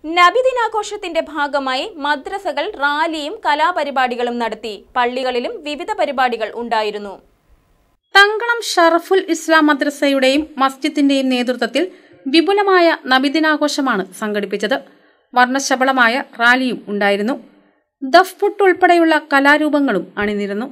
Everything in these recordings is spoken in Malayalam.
നബിദിനാഘോഷത്തിന്റെ ഭാഗമായി മദ്രസകൾ റാലിയും കലാപരിപാടികളും നടത്തി പള്ളികളിലും വിവിധ പരിപാടികൾ ഉണ്ടായിരുന്നു തങ്കളം ഷറഫുൽ ഇസ്ലാം മദ്രസയുടെയും മസ്ജിദിന്റെയും നേതൃത്വത്തിൽ വിപുലമായ നബിദിനാഘോഷമാണ് സംഘടിപ്പിച്ചത് വർണ്ണശബളമായ റാലിയും ഉണ്ടായിരുന്നു ദഫ്പുട്ട് ഉൾപ്പെടെയുള്ള കലാരൂപങ്ങളും അണിനിരന്നു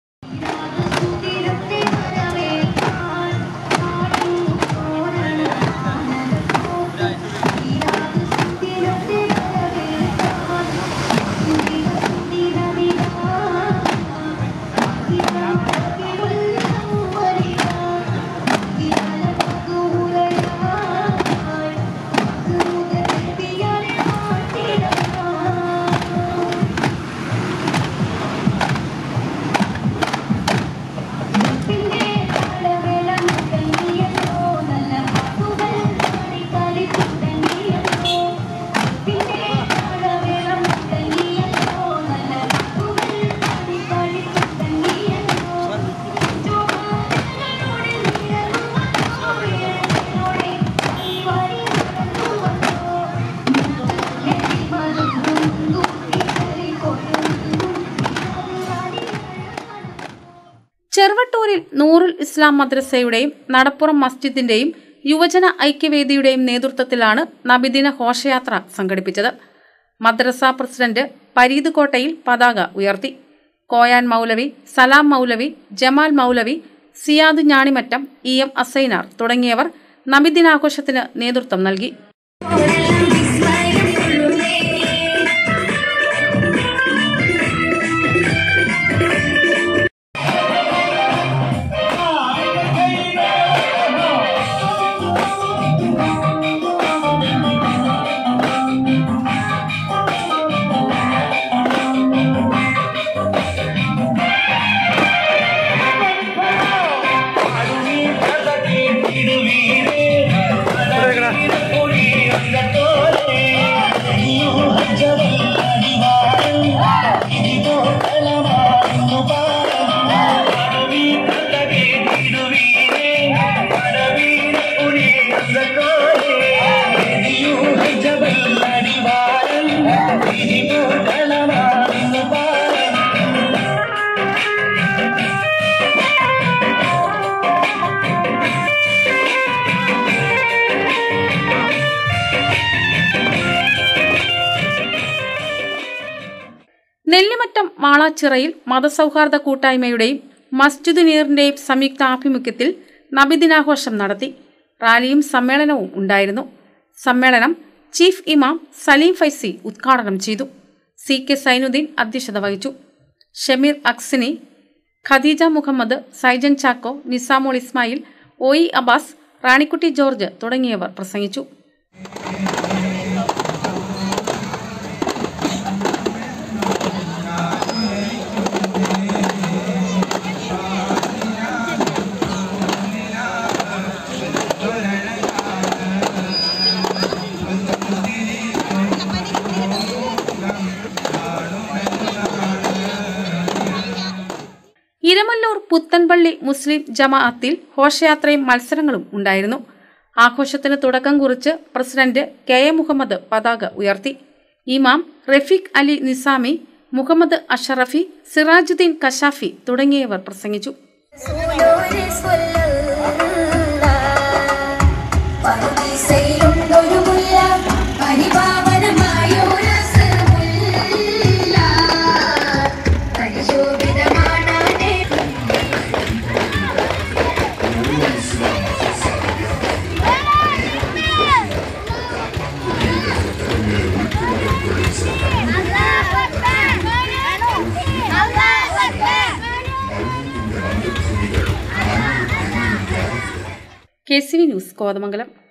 ചെറുവട്ടൂരിൽ നൂറുൽ ഇസ്ലാം മദ്രസയുടെയും നടപ്പുറം മസ്ജിദിന്റെയും യുവജന ഐക്യവേദിയുടെയും നേതൃത്വത്തിലാണ് നബിദിന ഘോഷയാത്ര സംഘടിപ്പിച്ചത് മദ്രസ പ്രസിഡന്റ് പരീദ് കോട്ടയിൽ പതാക ഉയർത്തി കോയാൻ മൗലവി സലാം മൗലവി ജമാൽ മൗലവി സിയാദ് ഞാണിമറ്റം ഇ എം അസൈനാർ തുടങ്ങിയവർ നബിദിനാഘോഷത്തിന് നേതൃത്വം നൽകി നെല്ലിമറ്റം വാളാച്ചിറയിൽ മതസൗഹാർദ്ദ കൂട്ടായ്മയുടെയും മസ്ജിദ് നീറിന്റെയും സംയുക്ത ആഭിമുഖ്യത്തിൽ നബിദിനാഘോഷം നടത്തി റാലിയും സമ്മേളനവും ഉണ്ടായിരുന്നു സമ്മേളനം ചീഫ് ഇമാം സലീം ഫൈസി ഉദ്ഘാടനം ചെയ്തു സി കെ സൈനുദ്ദീൻ അധ്യക്ഷത വഹിച്ചു Shameer Aksini Khadeeja Muhammad Saijan Chacko Nisamol Ismail O E Abbas Ranikutty George തുടങ്ങിയവർ പ്രസംഗിച്ചു ഇരമല്ലൂർ പുത്തൻപള്ളി മുസ്ലിം ജമാഅത്തിൽ ഘോഷയാത്രയും മത്സരങ്ങളും ഉണ്ടായിരുന്നു ആഘോഷത്തിന് തുടക്കം കുറിച്ച് പ്രസിഡന്റ് കെ എ മുഹമ്മദ് പതാക ഉയർത്തി ഇമാം റഫീഖ് അലി നിസാമി മുഹമ്മദ് അഷറഫി സിറാജുദ്ദീൻ കശാഫി തുടങ്ങിയവർ പ്രസംഗിച്ചു സൂലോരെ സ്വല്ലല്ലാ. പറുദീസയിലുണ്ടൊരു മുല്ല, പരിപാവനമായൊരു അസ്റുമുല്ല. പരിശോഭിതമാണാനേ K C V news Kothamangalam